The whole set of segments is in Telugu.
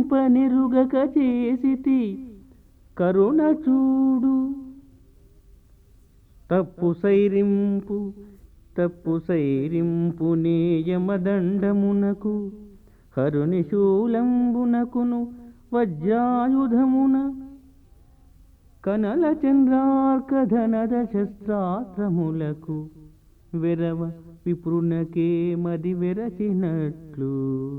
పనిరుగక చేసితి కరుణ చూడు తప్పు సైరింపు తప్పు సైరింపు నేయమదండమునకు హరుని శూలంబునకును వజ్రాయుధమున కనల చంద్రార్కధనద శస్త్రాత్రములకు వెరవ విప్రునకే మది వెరచినట్లు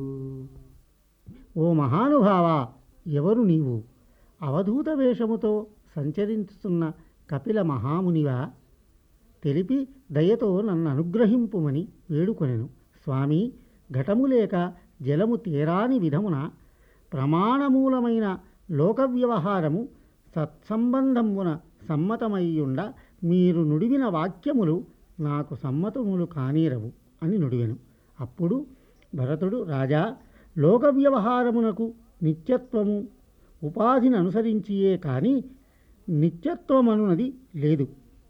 ఓ మహానుభావ ఎవరు నీవు అవధూత వేషముతో సంచరించుతున్న కపిల మహామునివా తెలిపి దయతో నన్ను అనుగ్రహింపుమని వేడుకొనెను స్వామి ఘటము లేక జలము తీరాని విధమున ప్రమాణమూలమైన లోక వ్యవహారము సత్సంబంధమున సమ్మతమయ్యుండ మీరు నుడివిన వాక్యములు నాకు సమ్మతములు కానీరవు అని నుడివెను అప్పుడు భరతుడు రాజా లోక వ్యవహారమునకు నిత్యత్వము ఉపాధిని అనుసరించియే కానీ నిత్యత్వమనున్నది లేదు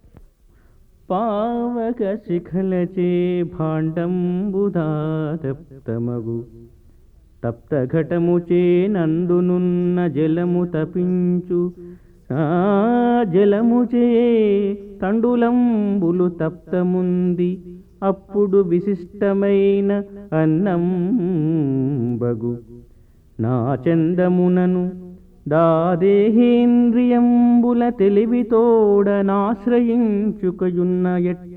పావక శిఖలచే భాండంబుధాతప్తమగు తప్త ఘటముచే నందునున్న జలము తపించు ఆ జలముచే తండులంబులు తప్తముంది అప్పుడు విశిష్టమైన అన్నం బగు నా చందమునను దాదేహేంద్రియంబుల తెలివితోడ నాశ్రయించుకయున్న ఎట్ట